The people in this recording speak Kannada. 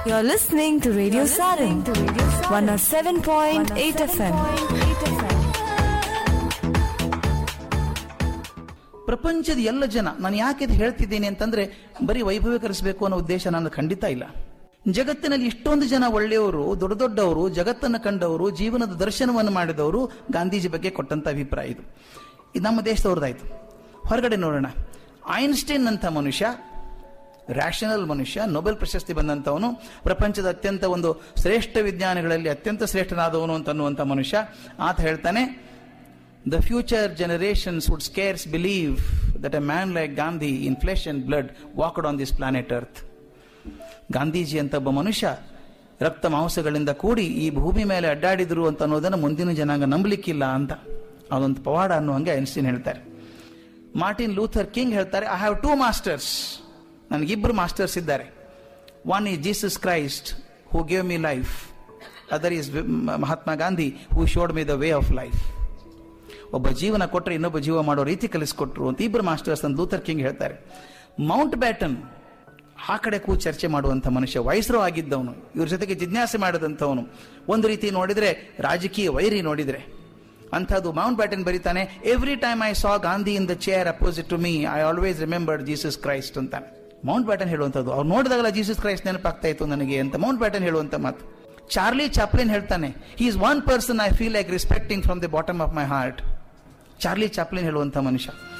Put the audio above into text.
You're listening to Radio Sarin, 107.8 FM. ಪ್ರಪಂಚದ ಎಲ್ಲ ಜನ ನಾನು ಯಾಕೆ ಇದು ಹೇಳ್ತಿದ್ದೀನಿ ಅಂತಂದ್ರೆ ಬರೀ ವೈಭವೀಕರಿಸಬೇಕು ಅನ್ನೋ ಉದ್ದೇಶ ನನ್ನ ಖಂಡಿತ ಇಲ್ಲ ಜಗತ್ತಿನಲ್ಲಿ ಇಷ್ಟೊಂದು ಜನ ಒಳ್ಳೆಯವರು ದೊಡ್ಡ ದೊಡ್ಡವರು ಜಗತ್ತನ್ನು ಕಂಡವರು ಜೀವನದ ದರ್ಶನವನ್ನು ಮಾಡಿದವರು ಗಾಂಧೀಜಿ ಬಗ್ಗೆ ಕೊಟ್ಟಂತ ಅಭಿಪ್ರಾಯ ಇದು ಇದು ನಮ್ಮ ದೇಶದವ್ರದ್ದಾಯ್ತು ಹೊರಗಡೆ ನೋಡೋಣ ಐನ್ಸ್ಟೈನ್ ಅಂತ ಮನುಷ್ಯ ರ್ಯಾಷನಲ್ ಮನುಷ್ಯ ನೊಬೆಲ್ ಪ್ರಶಸ್ತಿ ಬಂದಂಥವನು ಪ್ರಪಂಚದ ಅತ್ಯಂತ ಒಂದು ಶ್ರೇಷ್ಠ ವಿಜ್ಞಾನಿಗಳಲ್ಲಿ ಅತ್ಯಂತ ಶ್ರೇಷ್ಠನಾದವನು ಅಂತ ಅನ್ನುವಂಥ ಮನುಷ್ಯ ಆತ ಹೇಳ್ತಾನೆ The future generations would scarce believe that a man like Gandhi, in flesh and blood, walked on this planet Earth. Gandhiji ಅಂತ ಒಬ್ಬ ಮನುಷ್ಯ ರಕ್ತ ಮಾಂಸಗಳಿಂದ ಕೂಡಿ ಈ ಭೂಮಿ ಮೇಲೆ ಅಡ್ಡಾಡಿದ್ರು ಅಂತ ಅನ್ನೋದನ್ನು ಮುಂದಿನ ಜನಾಂಗ ನಂಬಲಿಕ್ಕಿಲ್ಲ ಅಂತ ಅದೊಂದು ಪವಾಡ ಅನ್ನೋ ಹಂಗೆ ಐನ್ಸ್ಟೀನ್ ಹೇಳ್ತಾರೆ ಮಾರ್ಟಿನ್ ಲೂಥರ್ ಕಿಂಗ್ ಹೇಳ್ತಾರೆ ಐ ಹ್ಯಾವ್ ಟೂ ಮಾಸ್ಟರ್ಸ್ ನನಗಿಬ್ಬರು ಮಾಸ್ಟರ್ಸ್ ಇದ್ದಾರೆ one is Jesus Christ who gave me life other is Mahatma Gandhi who showed me the way of life ಒಬ್ಬ ಜೀವನ ಕೊಟ್ಟರೆ ಇನ್ನೊಬ್ಬ ಜೀವ ಮಾಡೋ ರೀತಿ ಕಲಿಸ್ಕೊಟ್ರು ಅಂತ ಇಬ್ಬರು ಮಾಸ್ಟರ್ಸ್ ಅಂತ ಲೂಥರ್ ಕಿಂಗ್ ಹೇಳ್ತಾರೆ ಮೌಂಟ್ ಬ್ಯಾಟನ್ ಆ ಕಡೆ ಕೂ ಚರ್ಚೆ ಮಾಡುವಂತ ಮನುಷ್ಯ ವಯಸ್ಸರು ಆಗಿದ್ದವನು ಇವ್ರ ಜೊತೆಗೆ ಜಿಜ್ಞಾಸೆ ಮಾಡಿದಂಥವನು ಒಂದು ರೀತಿ ನೋಡಿದ್ರೆ ರಾಜಕೀಯ ವೈರಿ ನೋಡಿದ್ರೆ ಅಂಥದ್ದು ಮೌಂಟ್ ಬ್ಯಾಟನ್ ಬರೀತಾನೆ every time I saw Gandhi in the chair opposite to me I always remembered Jesus Christ ಅಂತ ಮೌಂಟ್ ಬ್ಯಾಟನ್ ಹೇಳುವಂಥದ್ದು ಅವ್ರು ನೋಡಿದಾಗಲ್ಲ ಜೀಸಸ್ ಕ್ರೈಸ್ಟ್ ನೆನಪಾಗ್ತಾ ಇತ್ತು ನನಗೆ ಅಂತ ಮೌಂಟ್ ಬ್ಯಾಟನ್ ಹೇಳುವಂತ ಮಾತು ಚಾರ್ಲಿ ಚಾಪ್ಲಿನ್ ಹೇಳ್ತಾನೆ he is one person I feel like respecting from the bottom of my heart Charlie Chaplin ಹೇಳುವಂತ ಮನುಷ್ಯ